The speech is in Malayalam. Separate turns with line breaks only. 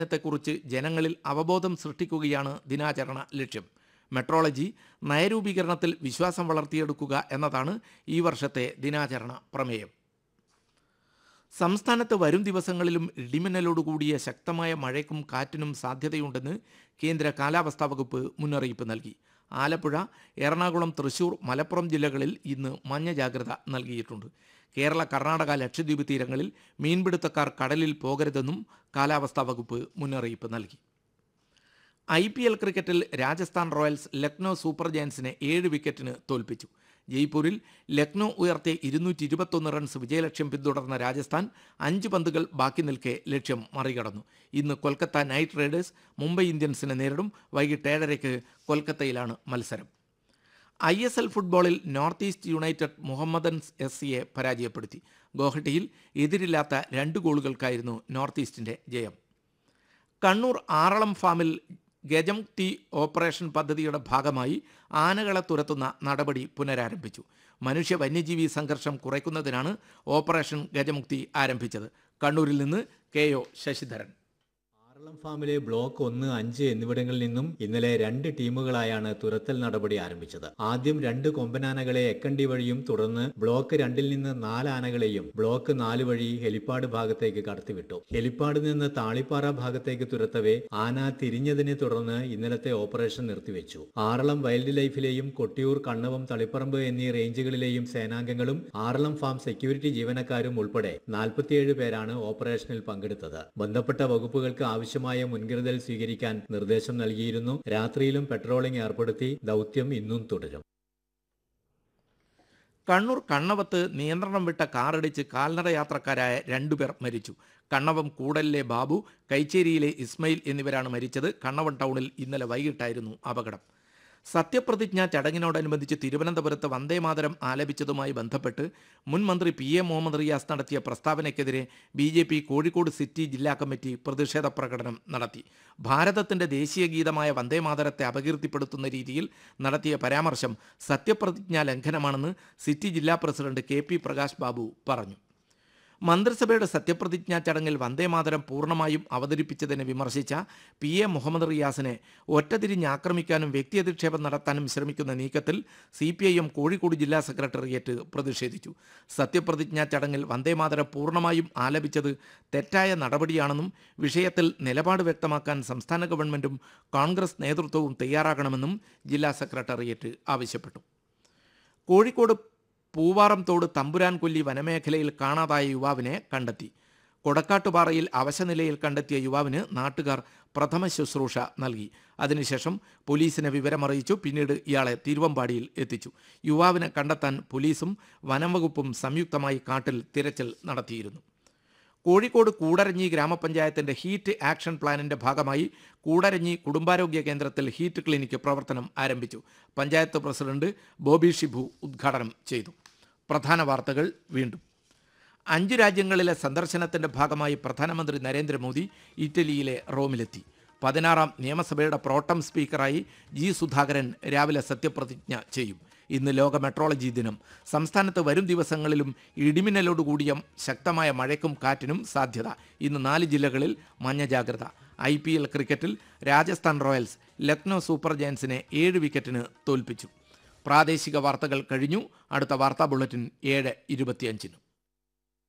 ത്തെക്കുറിച്ച് ജനങ്ങളിൽ അവബോധം സൃഷ്ടിക്കുകയാണ് ദിനാചരണ ലക്ഷ്യം മെട്രോളജി നയരൂപീകരണത്തിൽ വിശ്വാസം വളർത്തിയെടുക്കുക എന്നതാണ് ഈ വർഷത്തെ ദിനാചരണ പ്രമേയം സംസ്ഥാനത്ത് വരും ദിവസങ്ങളിലും ഇടിമിന്നലോടുകൂടിയ ശക്തമായ മഴയ്ക്കും കാറ്റിനും സാധ്യതയുണ്ടെന്ന് കേന്ദ്ര കാലാവസ്ഥാ വകുപ്പ് മുന്നറിയിപ്പ് നൽകി ആലപ്പുഴ എറണാകുളം തൃശൂർ മലപ്പുറം ജില്ലകളിൽ ഇന്ന് മഞ്ഞ ജാഗ്രത നൽകിയിട്ടുണ്ട് കേരള കർണാടക ലക്ഷദ്വീപ് തീരങ്ങളിൽ മീൻപിടുത്തക്കാർ കടലിൽ പോകരുതെന്നും കാലാവസ്ഥാ വകുപ്പ് മുന്നറിയിപ്പ് നൽകി ഐ പി എൽ ക്രിക്കറ്റിൽ രാജസ്ഥാൻ റോയൽസ് ലക്നോ സൂപ്പർ ജയൻസിനെ ഏഴ് വിക്കറ്റിന് തോൽപ്പിച്ചു ജയ്പൂരിൽ ലക്നോ ഉയർത്തിയ ഇരുന്നൂറ്റി ഇരുപത്തൊന്ന് റൺസ് വിജയലക്ഷ്യം പിന്തുടർന്ന രാജസ്ഥാൻ അഞ്ച് പന്തുകൾ ബാക്കി നിൽക്കെ ലക്ഷ്യം മറികടന്നു ഇന്ന് കൊൽക്കത്ത നൈറ്റ് റൈഡേഴ്സ് മുംബൈ ഇന്ത്യൻസിനെ നേരിടും വൈകിട്ട് ഏഴരയ്ക്ക് കൊൽക്കത്തയിലാണ് മത്സരം ഐ എസ് എൽ ഫുട്ബോളിൽ North East United Mohammedans S സിയെ പരാജയപ്പെടുത്തി ഗോഹട്ടിയിൽ എതിരില്ലാത്ത രണ്ട് ഗോളുകൾക്കായിരുന്നു നോർത്ത് ഈസ്റ്റിന്റെ ജയം കണ്ണൂർ ആറളം ഫാമിൽ ഗജംതി ഓപ്പറേഷൻ പദ്ധതിയുടെ ഭാഗമായി ആനകളെ തുരത്തുന്ന നടപടി പുനരാരംഭിച്ചു മനുഷ്യ വന്യജീവി സംഘർഷം കുറയ്ക്കുന്നതിനാണ് ഓപ്പറേഷൻ ഗജമുക്തി ആരംഭിച്ചത് കണ്ണൂരിൽ നിന്ന് കെ ഒ ശശിധരൻ
ആറളം ഫാമിലെ ബ്ലോക്ക് ഒന്ന് അഞ്ച് എന്നിവിടങ്ങളിൽ നിന്നും ഇന്നലെ രണ്ട് ടീമുകളായാണ് തുരത്തൽ നടപടി ആരംഭിച്ചത് ആദ്യം രണ്ട് കൊമ്പനാനകളെ എക്കണ്ടി വഴിയും തുടർന്ന് ബ്ലോക്ക് രണ്ടിൽ നിന്ന് നാല് ആനകളെയും ബ്ലോക്ക് നാല് വഴി ഹെലിപ്പാഡ് ഭാഗത്തേക്ക് കടത്തിവിട്ടു ഹെലിപ്പാഡിൽ നിന്ന് താളിപ്പാറ ഭാഗത്തേക്ക് തുരത്തവേ ആന തിരിഞ്ഞതിനെ തുടർന്ന് ഇന്നലത്തെ ഓപ്പറേഷൻ നിർത്തിവെച്ചു ആറളം വൈൽഡ് ലൈഫിലെയും കൊട്ടിയൂർ കണ്ണവം തളിപ്പറമ്പ് എന്നീ റേഞ്ചുകളിലെയും സേനാംഗങ്ങളും ആറളം ഫാം സെക്യൂരിറ്റി ജീവനക്കാരും ഉൾപ്പെടെ നാൽപ്പത്തിയേഴ് പേരാണ് ഓപ്പറേഷനിൽ പങ്കെടുത്തത് ബന്ധപ്പെട്ട വകുപ്പുകൾക്ക് ആവശ്യമായ മുൻകരുതൽ സ്വീകരിക്കാൻ നിർദ്ദേശം നൽകിയിരുന്നു രാത്രിയിലും പെട്രോളിംഗ് ഏർപ്പെടുത്തി ദൗത്യം ഇന്നും തുടരും
കണ്ണൂർ കണ്ണവത്ത് നിയന്ത്രണം വിട്ട കാറിടിച്ച് കാൽനട യാത്രക്കാരായ രണ്ടുപേർ മരിച്ചു കണ്ണവം കൂടലിലെ ബാബു കൈച്ചേരിയിലെ ഇസ്മയിൽ എന്നിവരാണ് മരിച്ചത് കണ്ണവം ടൗണിൽ ഇന്നലെ വൈകിട്ടായിരുന്നു അപകടം സത്യപ്രതിജ്ഞാ ചടങ്ങിനോടനുബന്ധിച്ച് തിരുവനന്തപുരത്ത് വന്ദേമാതരം ആലപിച്ചതുമായി ബന്ധപ്പെട്ട് മുൻ മന്ത്രി പി എ മുഹമ്മദ് റിയാസ് നടത്തിയ പ്രസ്താവനയ്ക്കെതിരെ B J P Kozhikode city ജില്ലാ കമ്മിറ്റി പ്രതിഷേധ പ്രകടനം നടത്തി ഭാരതത്തിന്റെ ദേശീയ ഗീതമായ വന്ദേമാതരത്തെ അപകീർത്തിപ്പെടുത്തുന്ന രീതിയിൽ നടത്തിയ പരാമർശം സത്യപ്രതിജ്ഞാ ലംഘനമാണെന്ന് സിറ്റി ജില്ലാ president K P Prakash Babu പറഞ്ഞു മന്ത്രിസഭയുടെ സത്യപ്രതിജ്ഞാ ചടങ്ങിൽ വന്ദേമാതരം പൂർണ്ണമായും അവതരിപ്പിച്ചതിനെ വിമർശിച്ച പി എ മുഹമ്മദ് റിയാസിനെ ഒറ്റതിരിഞ്ഞ് ആക്രമിക്കാനും വ്യക്തിയധിക്ഷേപം നടത്താനും ശ്രമിക്കുന്ന നീക്കത്തിൽ C P I M Kozhikode ജില്ലാ സെക്രട്ടേറിയറ്റ് പ്രതിഷേധിച്ചു സത്യപ്രതിജ്ഞാ ചടങ്ങിൽ വന്ദേമാതരം പൂർണ്ണമായും ആലപിച്ചത് തെറ്റായ നടപടിയാണെന്നും വിഷയത്തിൽ നിലപാട് വ്യക്തമാക്കാൻ സംസ്ഥാന ഗവൺമെന്റും കോൺഗ്രസ് നേതൃത്വവും തയ്യാറാകണമെന്നും ജില്ലാ സെക്രട്ടേറിയറ്റ് ആവശ്യപ്പെട്ടു കോഴിക്കോട് പൂവാറം തോട് തമ്പുരാൻ കൊല്ലി വനമേഖലയിൽ കാണാതായ യുവാവിനെ കണ്ടെത്തി കൊടക്കാട്ടുപാറയിൽ അവശനിലയിൽ കണ്ടെത്തിയ യുവാവിന് നാട്ടുകാർ പ്രഥമ ശുശ്രൂഷ നൽകി അതിനുശേഷം പോലീസിനെ വിവരമറിയിച്ചു പിന്നീട് ഇയാളെ തിരുവമ്പാടിയിൽ എത്തിച്ചു യുവാവിനെ കണ്ടെത്താൻ പോലീസും വനം വകുപ്പും സംയുക്തമായി കാട്ടിൽ തിരച്ചിൽ നടത്തിയിരുന്നു കോഴിക്കോട് കൂടരഞ്ഞി ഗ്രാമപഞ്ചായത്തിന്റെ ഹീറ്റ് ആക്ഷൻ പ്ലാനിന്റെ ഭാഗമായി കൂടരഞ്ഞി കുടുംബാരോഗ്യ കേന്ദ്രത്തിൽ ഹീറ്റ് ക്ലിനിക്ക് പ്രവർത്തനം ആരംഭിച്ചു പഞ്ചായത്ത് പ്രസിഡന്റ് ബോബി ഷിബു ഉദ്ഘാടനം ചെയ്തു പ്രധാന വാർത്തകൾ വീണ്ടും അഞ്ചു രാജ്യങ്ങളിലെ സന്ദർശനത്തിന്റെ ഭാഗമായി പ്രധാനമന്ത്രി നരേന്ദ്രമോദി ഇറ്റലിയിലെ റോമിലെത്തി പതിനാറാം നിയമസഭയുടെ പ്രോട്ടം സ്പീക്കറായി ജി സുധാകരൻ രാവിലെ സത്യപ്രതിജ്ഞ ചെയ്യും ഇന്ന് ലോക മെട്രോളജി ദിനം സംസ്ഥാനത്ത് വരും ദിവസങ്ങളിലും ഇടിമിന്നലോടുകൂടിയ ശക്തമായ മഴയ്ക്കും കാറ്റിനും സാധ്യത ഇന്ന് നാല് ജില്ലകളിൽ മഞ്ഞ ജാഗ്രത ഐ പി എൽ ക്രിക്കറ്റിൽ രാജസ്ഥാൻ റോയൽസ് ലക്നോ സൂപ്പർ ജയൻസിനെ ഏഴ് വിക്കറ്റിന് തോൽപ്പിച്ചു പ്രാദേശിക വാർത്തകൾ കഴിഞ്ഞു അടുത്ത വാർത്താ ബുള്ളറ്റിൻ ഏഴ് ഇരുപത്തിയഞ്ചിന്